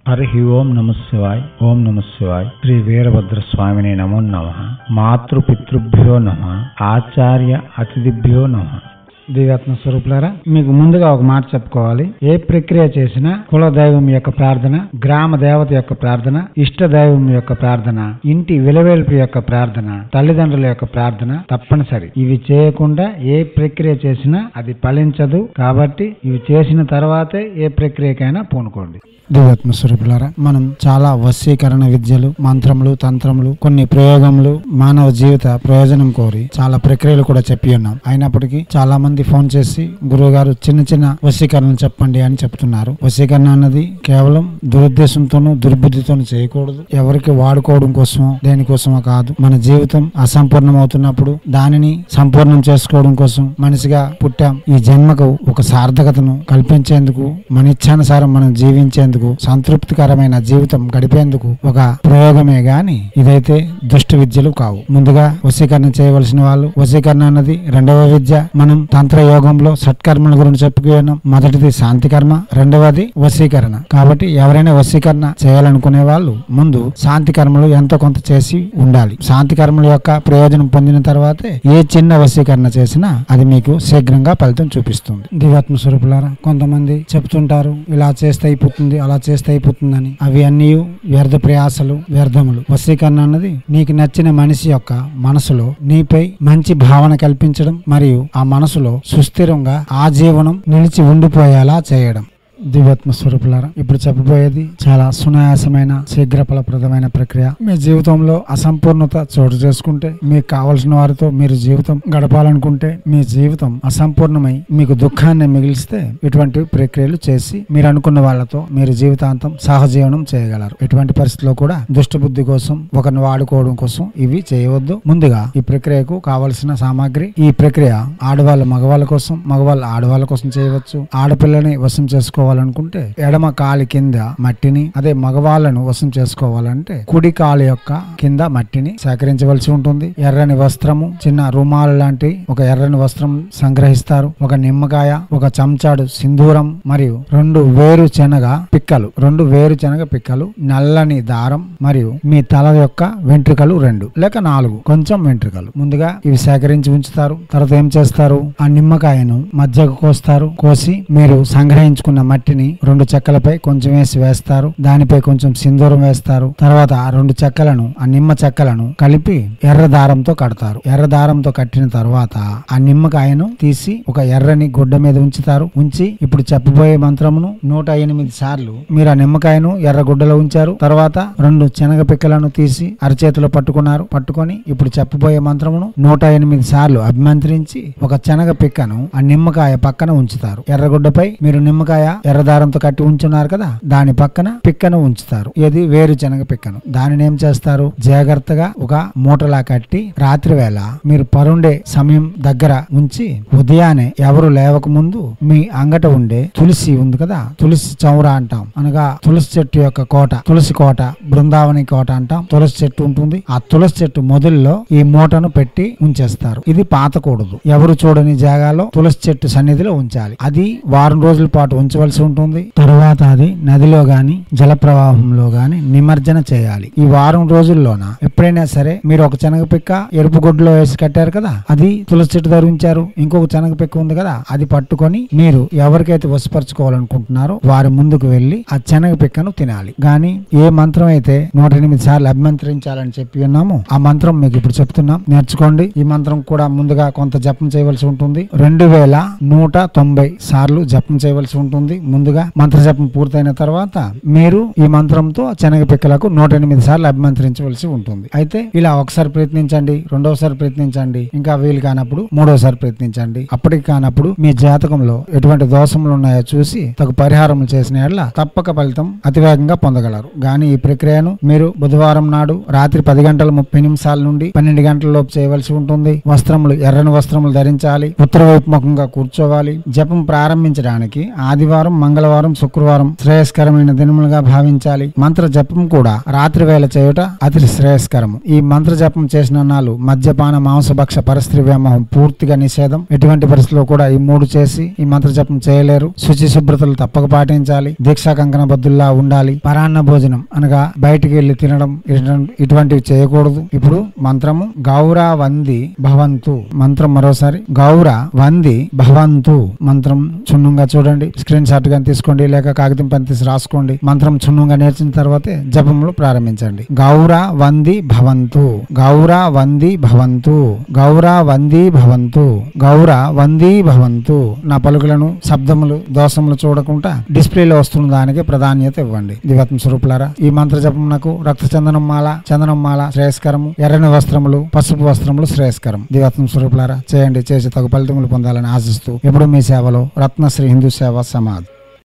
హరి ఓం నమ శివాయ్ ఓం నమ శివాయ్ శ్రీ వీరభద్ర స్వామిని నమో నమ మాతృపితృభ్యో నమ ఆచార్య అతిథిభ్యో నమ దివ్యాత్మ స్వరూపులారా మీకు ముందుగా ఒక మాట చెప్పుకోవాలి ఏ ప్రక్రియ చేసినా కుల దైవం యొక్క ప్రార్థన గ్రామ దేవత యొక్క ప్రార్థన ఇష్ట దైవం యొక్క ప్రార్థన ఇంటి విలవేల్పు యొక్క ప్రార్థన తల్లిదండ్రుల యొక్క ప్రార్థన తప్పనిసరి ఇవి చేయకుండా ఏ ప్రక్రియ చేసినా అది ఫలించదు కాబట్టి ఇవి చేసిన తర్వాతే ఏ ప్రక్రియకైనా పూనుకోండి దివ్యాత్మ స్వరూపులారా మనం చాలా వశీకరణ విద్యలు మంత్రములు తంత్రములు కొన్ని ప్రయోగములు మానవ జీవిత ప్రయోజనం కోరి చాలా ప్రక్రియలు కూడా చెప్పి ఉన్నాం అయినప్పటికీ చాలా మంది ఫోన్ చేసి గురువు గారు చిన్న చిన్న వశీకరణ చెప్పండి అని చెప్తున్నారు వశీకరణ అన్నది కేవలం దురుద్దేశంతోనూ దుర్బుద్ధితోనూ చేయకూడదు ఎవరికి వాడుకోవడం కోసమో దేనికోసమో కాదు మన జీవితం అసంపూర్ణం అవుతున్నప్పుడు దానిని సంపూర్ణం చేసుకోవడం కోసం మనిషిగా పుట్టాం ఈ జన్మకు ఒక సార్థకతను కల్పించేందుకు మన ఇచ్చానుసారం మనం జీవించేందుకు సంతృప్తికరమైన జీవితం గడిపేందుకు ఒక ప్రయోగమే గాని ఇదైతే దుష్ట విద్యలు కావు ముందుగా వశీకరణ చేయవలసిన వాళ్ళు వశీకరణ అన్నది రెండవ విద్య మనం తంత్ర యోగంలో సత్కర్మల గురించి చెప్పుకున్నాం మొదటిది శాంతి కర్మ రెండవది వశీకరణ కాబట్టి ఎవరైనా వశీకరణ చేయాలనుకునే వాళ్ళు ముందు శాంతి కర్మలు ఎంతో కొంత చేసి ఉండాలి శాంతి కర్మల యొక్క ప్రయోజనం పొందిన తర్వాతే ఏ చిన్న వశీకరణ చేసినా అది మీకు శీఘ్రంగా ఫలితం చూపిస్తుంది దివాత్మ స్వరూపులారా కొంతమంది చెప్తుంటారు ఇలా చేస్తే అయిపోతుంది అలా చేస్తే అయిపోతుందని అవి అన్నీ వ్యర్థ ప్రయాసలు వ్యర్థములు వశీకరణ అన్నది నీకు నచ్చిన మనిషి యొక్క మనసులో నీపై మంచి భావన కల్పించడం మరియు ఆ మనసులో సుస్థిరంగా ఆ జీవనం నిలిచి ఉండిపోయేలా చేయడం దివ్యాత్మ స్వరూపులారా ఇప్పుడు చెప్పబోయేది చాలా సునాయాసమైన శీఘ్ర ఫలప్రదమైన ప్రక్రియ మీ జీవితంలో అసంపూర్ణత చోటు చేసుకుంటే మీకు కావలసిన వారితో మీరు జీవితం గడపాలనుకుంటే మీ జీవితం అసంపూర్ణమై మీకు దుఃఖాన్ని మిగిలిస్తే ఇటువంటి ప్రక్రియలు చేసి మీరు అనుకున్న వాళ్ళతో మీరు జీవితాంతం సహజీవనం చేయగలరు ఎటువంటి పరిస్థితిలో కూడా దుష్ట బుద్ధి కోసం ఒకరిని వాడుకోవడం కోసం ఇవి చేయవద్దు ముందుగా ఈ ప్రక్రియకు కావలసిన సామాగ్రి ఈ ప్రక్రియ ఆడవాళ్ళ మగవాళ్ళ కోసం మగవాళ్ళ ఆడవాళ్ళ కోసం చేయవచ్చు ఆడపిల్లని వశం చేసుకోవాలనుకుంటే ఎడమ కాలి కింద మట్టిని అదే మగవాళ్ళను వశం చేసుకోవాలంటే కుడి కాలు యొక్క కింద మట్టిని సేకరించవలసి ఉంటుంది ఎర్రని వస్త్రము చిన్న రుమాలు లాంటి ఒక ఎర్రని వస్త్రం సంగ్రహిస్తారు ఒక నిమ్మకాయ ఒక చెంచాడు సింధూరం మరియు రెండు వేరు శనగ పిక్కలు రెండు వేరు శనగ పిక్కలు నల్లని దారం మరియు మీ తల యొక్క వెంట్రుకలు రెండు లేక నాలుగు కొంచెం వెంట్రుకలు ముందుగా ఇవి సేకరించి ఉంచుతారు తర్వాత ఏం చేస్తారు ఆ నిమ్మకాయను మధ్యకు కోస్తారు కోసి మీరు సంగ్రహించుకున్న మట్టిని రెండు చెక్కలపై కొంచెం వేసి వేస్తారు దానిపై కొంచెం సింధూరం వేస్తారు తర్వాత ఆ రెండు చెక్కలను ఆ నిమ్మ చెక్కలను కలిపి ఎర్ర దారంతో కడతారు ఎర్ర దారంతో కట్టిన తర్వాత ఆ నిమ్మకాయను తీసి ఒక ఎర్రని గుడ్డ మీద ఉంచుతారు ఉంచి ఇప్పుడు చెప్పబోయే మంత్రమును నూట ఎనిమిది సార్లు మీరు ఆ నిమ్మకాయను ఎర్ర గుడ్డలో ఉంచారు తర్వాత రెండు శనగ పిక్కలను తీసి అరచేతిలో పట్టుకున్నారు పట్టుకొని ఇప్పుడు చెప్పబోయే మంత్రమును నూట ఎనిమిది సార్లు అభిమంత్రించి ఒక శనగ పిక్కను ఆ నిమ్మకాయ పక్కన ఉంచుతారు ఎర్రగుడ్డపై మీరు నిమ్మకాయ ఎర్రదారంతో కట్టి ఉంచున్నారు కదా దాని పక్కన పిక్కను ఉంచుతారు ఇది వేరు శనగ పిక్కను దానిని ఏం చేస్తారు జాగ్రత్తగా ఒక మూటలా కట్టి రాత్రి వేళ మీరు పరుండే సమయం దగ్గర ఉంచి ఉదయాన్నే ఎవరు లేవక ముందు మీ అంగట ఉండే తులసి ఉంది కదా తులసి చౌర అంటాం అనగా తులసి చెట్టు యొక్క కోట తులసి కోట బృందావని కోట అంటాం తులసి చెట్టు ఉంటుంది ఆ తులసి చెట్టు మొదల్లో ఈ మూటను పెట్టి ఉంచేస్తారు ఇది పాతకూడదు ఎవరు చూడని జాగాలో తులసి చెట్టు సన్నిధిలో ఉంచాలి అది వారం రోజుల పాటు ఉంచవలసి ఉంటుంది తరువాత అది నదిలో గాని జల ప్రవాహంలో గాని నిమజ్జన చేయాలి ఈ వారం రోజుల్లోన ఎప్పుడైనా సరే మీరు ఒక శనగ పిక్క ఎరుపు గుడ్డలో వేసి కట్టారు కదా అది తులసి చెట్టు దగ్గర ఉంచారు ఇంకొక శనగ పిక్క ఉంది కదా అది పట్టుకొని మీరు ఎవరికైతే వశపరచుకోవాలనుకుంటున్నారో వారి ముందుకు వెళ్లి ఆ శనగ పిక్కను తినాలి గాని ఏ మంత్రం అయితే నూట ఎనిమిది సార్లు అభిమంత్రించాలని చెప్పి ఉన్నామో ఆ మంత్రం మీకు ఇప్పుడు చెప్తున్నాం నేర్చుకోండి ఈ మంత్రం కూడా ముందుగా కొంత జపం చేయవలసి ఉంటుంది రెండు వేల నూట తొంభై సార్లు జపం చేయవలసి ఉంటుంది ముందుగా మంత్ర జపం పూర్తయిన తర్వాత మీరు ఈ మంత్రంతో శనగ పిక్కలకు నూట ఎనిమిది సార్లు అభిమంత్రించవలసి ఉంటుంది అయితే ఇలా ఒకసారి ప్రయత్నించండి రెండోసారి ప్రయత్నించండి ఇంకా వీలు కానప్పుడు మూడోసారి ప్రయత్నించండి అప్పటికి కానప్పుడు మీ జాతకంలో ఎటువంటి దోషములు ఉన్నాయో చూసి తగు పరిహారం చేసిన ఎడల తప్పక ఫలితం అతివేగంగా పొందగలరు గాని ఈ ప్రక్రియను మీరు బుధవారం నాడు రాత్రి పది గంటల ముప్పై నిమిషాల నుండి పన్నెండు గంటల లోపు చేయవలసి ఉంటుంది వస్త్రములు ఎర్రని వస్త్రములు ధరించాలి ఉత్తర వైపు ముఖంగా కూర్చోవాలి జపం ప్రారంభించడానికి ఆదివారం సోమవారం మంగళవారం శుక్రవారం శ్రేయస్కరమైన దినములుగా భావించాలి మంత్ర జపం కూడా రాత్రి వేళ చేయుట అతి శ్రేయస్కరము ఈ మంత్ర జపం చేసిన నాలు మద్యపాన మాంసభక్ష పరిస్థితి వ్యామోహం పూర్తిగా నిషేధం ఎటువంటి పరిస్థితుల్లో కూడా ఈ మూడు చేసి ఈ మంత్ర జపం చేయలేరు శుచి శుభ్రతలు తప్పక పాటించాలి దీక్షా కంకణ బద్దుల్లా ఉండాలి పరాన్న భోజనం అనగా బయటికి వెళ్లి తినడం ఇటువంటి- ఇటువంటివి చేయకూడదు ఇప్పుడు మంత్రము గౌర వంది భవంతు మంత్రం మరోసారి గౌర వంది భవంతు మంత్రం క్షుణ్ణంగా చూడండి స్క్రీన్ షాట్ గా తీసుకోండి లేక కాగితం పని తీసి రాసుకోండి మంత్రం క్షుణ్ణంగా నేర్చిన తర్వాతే జపములు ప్రారంభించండి గౌర వంది భవంతు గౌర వంది భవంతు గౌర వంది భవంతు గౌర వంది భవంతు నా పలుకులను శబ్దములు దోషములు చూడకుండా డిస్ప్లేలో వస్తున్న దానికి ప్రాధాన్యత ఇవ్వండి దివత్మ స్వరూపులారా ఈ మంత్ర జపమునకు రక్త చందనం మాల చందనం మాల శ్రేయస్కరము ఎర్రని వస్త్రములు పసుపు వస్త్రములు శ్రేయస్కరం దివత్మ స్వరూపులారా చేయండి చేసి తగు ఫలితములు పొందాలని ఆశిస్తూ ఎప్పుడు మీ సేవలో రత్నశ్రీ హిందూ సేవ సమాధ్